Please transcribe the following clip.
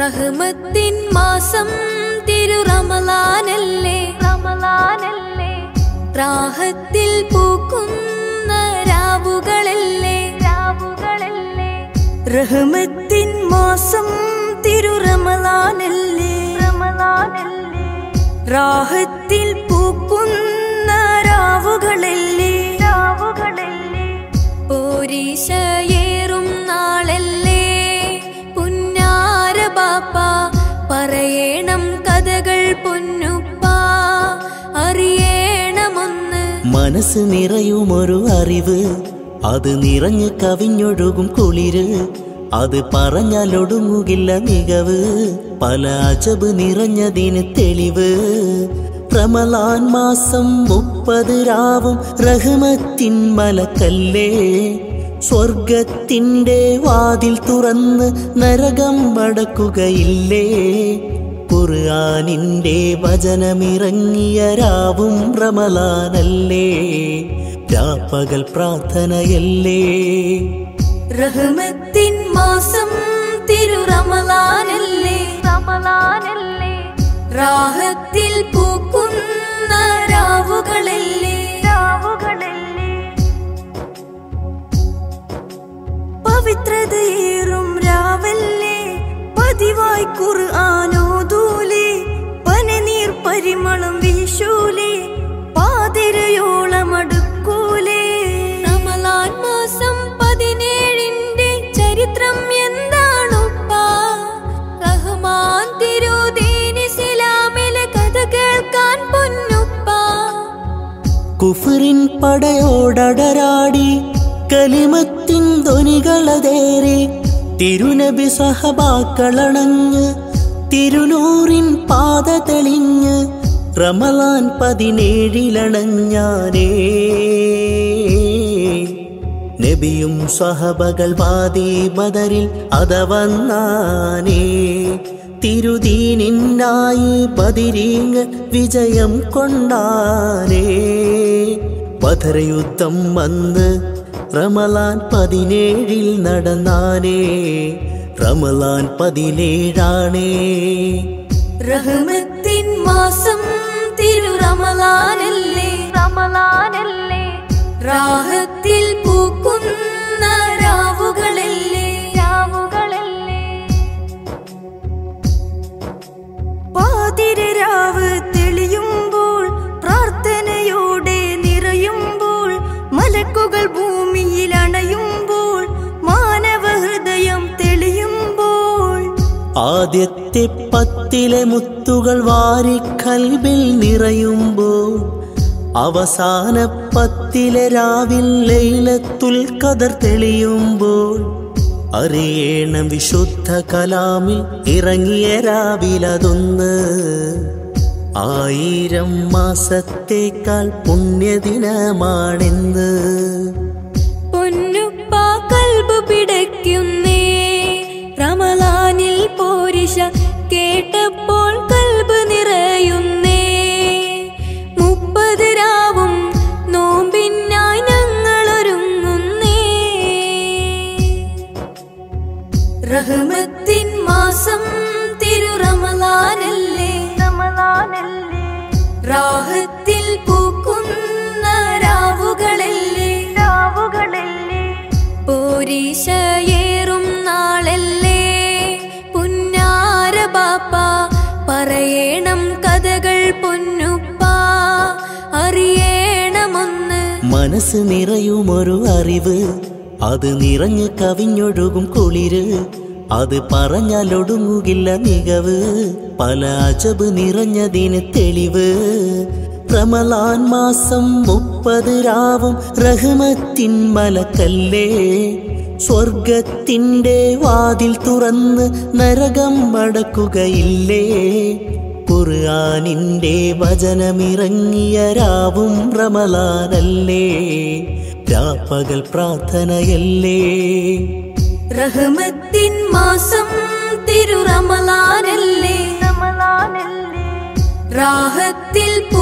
റഹ്മത്തിൻ മാസം തിരു റമലാനല്ലേ റമലാനല്ലേ റാഹത്തിൽ പൂക്കുന്ന രാവുകളല്ലേ രാവുകളല്ലേ റഹ്മത്തിൻ മാസം തിരു റമലാനല്ലേ റമലാനല്ലേ രാഹത്തിൽ പൂക്കുന്ന രാവുകളല്ലേ രാവുകളല്ലേ പോരീശയേറും നാളല്ലേ പുന്നാര ബാപ്പ പറയണം കഥകൾ പൊന്നുപ്പ അറിയണമൊന്ന് മനസ്സ് നിറയുമൊരു അറിവ് അത് നിറഞ്ഞ് കവിഞ്ഞൊഴുകും കുളിര് അത് പറഞ്ഞാലൊടുങ്ങുകില്ല മികവ് പല അജബ് നിറഞ്ഞതിന് തെളിവ് റമലാൻ മാസം മുപ്പത് രാവും റഹ്മത്തിൻ മലക്കല്ലേ സ്വർഗത്തിൻ്റെ വാതിൽ തുറന്ന് നരകം അടക്കുകയില്ലേ ഖുർആനിന്റെ വചനമിറങ്ങിയ രാവും റമലാനല്ലേ രാപ്പകൽ പ്രാർത്ഥനയല്ലേ റഹ്മത്തിൻ മാസം തിരു റമലാനല്ലേ റമലാനല്ലേ രാഹത്തിൽ പൂക്കുന്ന രാവുകളല്ലേ രാവുകളല്ലേ പവിത്രതയേറും രാവല്ലേ പതിവായി ഖുർആാനോദൂലേ പനനീർ പരിമളം വീശൂലേ പാതിരയോളം അടുക്കൂലേ റമലാൻ മാസം പതിനേഴിന്റെ ചരിത്രം എന്താണുപ്പാ റഹ്മാൻ തിരുദീനിസിലാമിലെ കഥ കേൾക്കാൻ പൊന്നുപ്പാ കുഫറിൻ പടയോടടരാടി കലിമത്തിൻ ധ്വനികളതേറെ തിരുനബി സഹബാക്കളണഞ്ഞ് തിരുനൂറിൻ പാത തെളിഞ്ഞ് റമലാൻ പതിനേഴിലണഞ്ഞാനേ നബിയും സഹബകൾ വാദി ബദറിൽ അതവന്നാനേ തിരുദീനിന്നായി ബദിരീങ്ങ് വിജയം കൊണ്ടാനേ ബദരയുദ്ധം വന്ന് റമലാൻ പതിനേഴിൽ നടന്നാനേ റമലാൻ പതിനേഴാണേ റഹ്മത്തിൻ മാസം തിരു റമലാനല്ലേ റമലാനല്ലേ രാഹത്തിൽ പൂക്കുന്ന രാവുകളല്ലേ രാവുകളല്ലേ പാതിരരാവ് തെളിയുമ്പോൾ പ്രാർത്ഥനയോടെ നിറയുമ്പോൾ മലക്കുകൾ ഭൂമിയിൽ അണയുമ്പോൾ മാനവ ഹൃദയം തെളിയുമ്പോൾ ആദ്യത്തെ പത്തിലെ മുത്തുകൾ വാരി കൽബിൽ നിറയുമ്പോൾ അവസാന പത്തിലെ രാവിൽ ലൈലത്തുൽ കദർ തെളിയുമ്പോൾ അറിയണം വിശുദ്ധ കലാമിൽ ഇറങ്ങിയ രാവിലതൊന്ന് ആയിരം മാസത്തേക്കാൾ പുണ്യദിനമാണെന്ന് പൊന്നുപ്പ കൽബ് പിടയ്ക്കുന്നേ റമലാനിൽ പോരിശ കേട്ടപ്പോൾ കൽബ് നിറയുന്നേ മുപ്പത് രാവും നോമ്പിനായി ഞങ്ങൾ ഒരുങ്ങുന്നേ റഹ്മത്തിൻ മാസം തിരു റമലാനല്ലേ റമലാനല്ലേ രാഹത്തിൽ പൂക്കുന്ന രാവുകളല്ലേ രാവുകളല്ലേ പോരീശയേറും നാളല്ലേ പുന്നാര ബാപ്പ പറയണം കഥകൾ പൊന്നുപ്പ അറിയണമൊന്ന് മനസ്സ് നിറയുമൊരു അറിവ് അത് നിറഞ്ഞ് കവിഞ്ഞൊഴുകും കുളിര് അത് പറഞ്ഞാലൊടുങ്ങുകില്ല മികവ് പല അജബ് നിറഞ്ഞതിന് തെളിവ് റമലാൻ മാസം മുപ്പത് രാവും റഹ്മത്തിൻ മലക്കല്ലേ സ്വർഗത്തിൻ്റെ വാതിൽ തുറന്ന് നരകം അടക്കുകയില്ലേ ഖുർആനിന്റെ വചനമിറങ്ങിയ രാവും റമലാനല്ലേ രാപ്പകൽ പ്രാർത്ഥനയല്ലേ റഹ്മത്തിൻ മാസം തിരു റമലാനല്ലേ റമലാനല്ലേ രാഹത്തിൽ പൂ